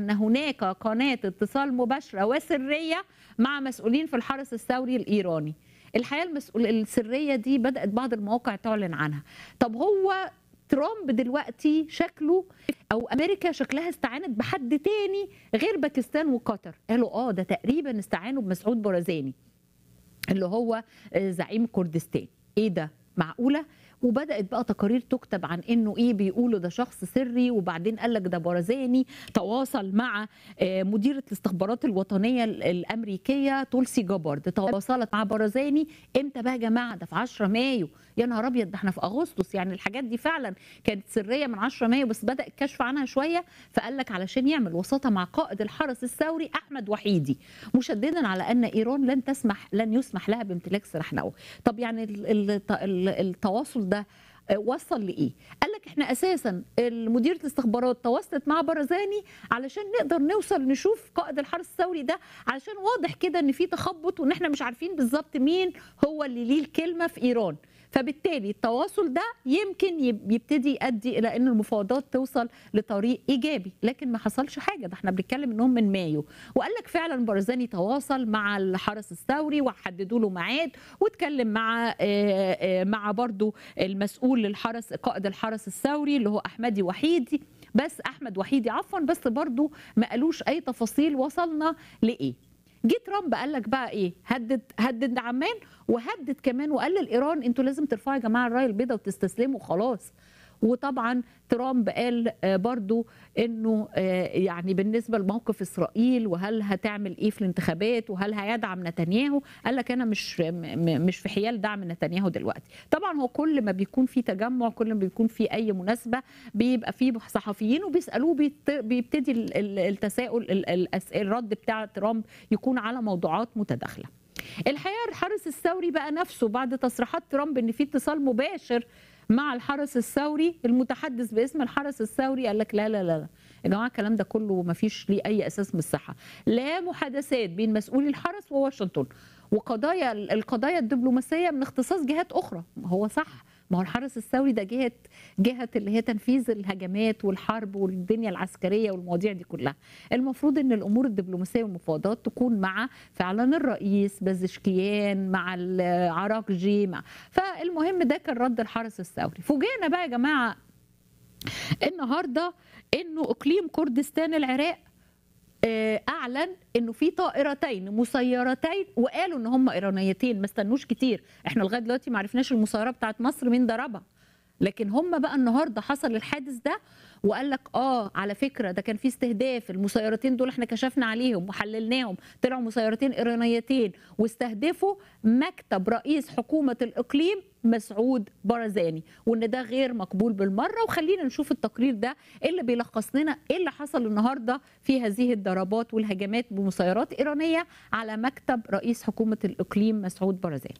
ان هناك قناه اتصال مباشره وسريه مع مسؤولين في الحرس الثوري الايراني الحقيقه المسؤول السريه دي بدات بعض المواقع تعلن عنها طب هو ترامب دلوقتي شكله او امريكا شكلها استعانت بحد تاني غير باكستان وقطر قالوا اه ده تقريبا استعانوا بمسعود برزاني اللي هو زعيم كردستان ايه ده معقوله وبدات بقى تقارير تكتب عن انه ايه بيقولوا ده شخص سري وبعدين قال لك ده برزاني تواصل مع مديره الاستخبارات الوطنيه الامريكيه تولسي جابارد تواصلت مع برزاني امتى بقى يا جماعه ده في 10 مايو يا نهار ابيض ده احنا في اغسطس يعني الحاجات دي فعلا كانت سريه من 10 مايو بس بدا الكشف عنها شويه فقال لك علشان يعمل وساطه مع قائد الحرس الثوري احمد وحيدي مشددا على ان ايران لن تسمح لن يسمح لها بامتلاك سلاح نووي طب يعني التواصل ده وصل لايه؟ قال لك احنا اساسا مديره الاستخبارات تواصلت مع برزاني علشان نقدر نوصل نشوف قائد الحرس الثوري ده علشان واضح كده ان في تخبط وان احنا مش عارفين بالظبط مين هو اللي ليه الكلمه في ايران. فبالتالي التواصل ده يمكن يبتدي يؤدي الى ان المفاوضات توصل لطريق ايجابي لكن ما حصلش حاجه ده احنا بنتكلم انهم من مايو وقال لك فعلا برزاني تواصل مع الحرس الثوري وحددوا له ميعاد واتكلم مع مع برضو المسؤول للحرس قائد الحرس الثوري اللي هو احمدي وحيدي بس احمد وحيدي عفوا بس برضو ما قالوش اي تفاصيل وصلنا لايه جه ترامب قال لك بقى ايه هدد هدد عمان وهدد كمان وقال لايران انتوا لازم ترفعوا يا جماعه الرايه البيضاء وتستسلموا خلاص وطبعا ترامب قال برضو انه يعني بالنسبه لموقف اسرائيل وهل هتعمل ايه في الانتخابات وهل هيدعم نتنياهو قال لك انا مش مش في حيال دعم نتنياهو دلوقتي طبعا هو كل ما بيكون في تجمع كل ما بيكون في اي مناسبه بيبقى في صحفيين وبيسالوه بيبتدي التساؤل الرد بتاع ترامب يكون على موضوعات متداخله الحقيقه الحرس الثوري بقى نفسه بعد تصريحات ترامب ان في اتصال مباشر مع الحرس الثوري المتحدث باسم الحرس الثوري قال لك لا لا لا يا جماعه الكلام ده كله ما فيش ليه اي اساس من الصحه لا محادثات بين مسؤولي الحرس وواشنطن وقضايا القضايا الدبلوماسيه من اختصاص جهات اخرى هو صح ما هو الحرس الثوري ده جهه جهه اللي هي تنفيذ الهجمات والحرب والدنيا العسكريه والمواضيع دي كلها المفروض ان الامور الدبلوماسيه والمفاوضات تكون مع فعلا الرئيس بازشكيان مع العراقجي مع فالمهم ده كان رد الحرس الثوري فوجئنا بقى يا جماعه النهارده انه اقليم كردستان العراق اعلن انه في طائرتين مسيرتين وقالوا ان هم ايرانيتين ما استنوش كتير احنا لغايه دلوقتي ما عرفناش المسيره بتاعت مصر مين ضربها لكن هم بقى النهارده حصل الحادث ده وقال لك اه على فكره ده كان في استهداف المسيرتين دول احنا كشفنا عليهم وحللناهم طلعوا مسيرتين ايرانيتين واستهدفوا مكتب رئيس حكومه الاقليم مسعود برزاني وان ده غير مقبول بالمره وخلينا نشوف التقرير ده اللي بيلخص لنا ايه اللي حصل النهارده في هذه الضربات والهجمات بمسيرات ايرانيه على مكتب رئيس حكومه الاقليم مسعود برزاني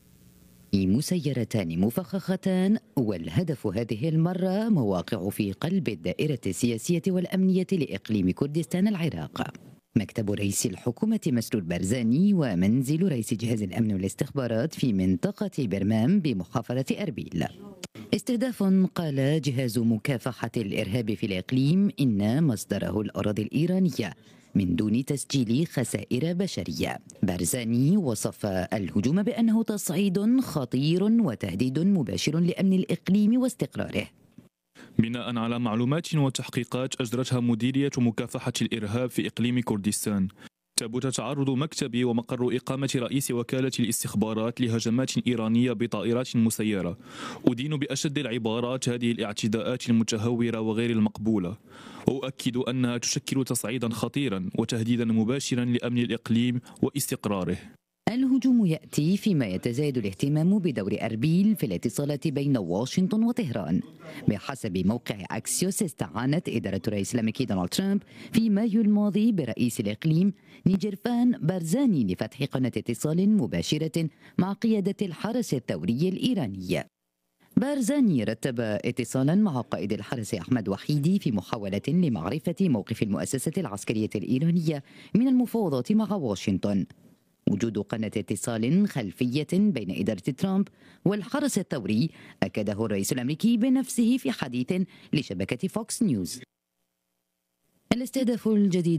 مسيرتان مفخختان والهدف هذه المرة مواقع في قلب الدائرة السياسية والأمنية لإقليم كردستان العراق مكتب رئيس الحكومة مسرور برزاني ومنزل رئيس جهاز الأمن والاستخبارات في منطقة برمام بمحافظة أربيل استهداف قال جهاز مكافحة الإرهاب في الإقليم إن مصدره الأراضي الإيرانية من دون تسجيل خسائر بشريه. بارزاني وصف الهجوم بانه تصعيد خطير وتهديد مباشر لامن الاقليم واستقراره. بناء على معلومات وتحقيقات اجرتها مديريه مكافحه الارهاب في اقليم كردستان ثبت تعرض مكتب ومقر إقامة رئيس وكالة الاستخبارات لهجمات إيرانية بطائرات مسيرة أدين بأشد العبارات هذه الاعتداءات المتهورة وغير المقبولة وأؤكد أنها تشكل تصعيدا خطيرا وتهديدا مباشرا لأمن الإقليم واستقراره الهجوم يأتي فيما يتزايد الاهتمام بدور أربيل في الاتصالات بين واشنطن وطهران بحسب موقع أكسيوس استعانت إدارة الرئيس الأمريكي دونالد ترامب في مايو الماضي برئيس الإقليم نيجرفان بارزاني لفتح قناة اتصال مباشرة مع قيادة الحرس الثوري الإيراني بارزاني رتب اتصالا مع قائد الحرس احمد وحيدي في محاوله لمعرفه موقف المؤسسه العسكريه الايرانيه من المفاوضات مع واشنطن وجود قناة اتصال خلفية بين إدارة ترامب والحرس الثوري أكده الرئيس الأمريكي بنفسه في حديث لشبكة فوكس نيوز الاستهداف الجديد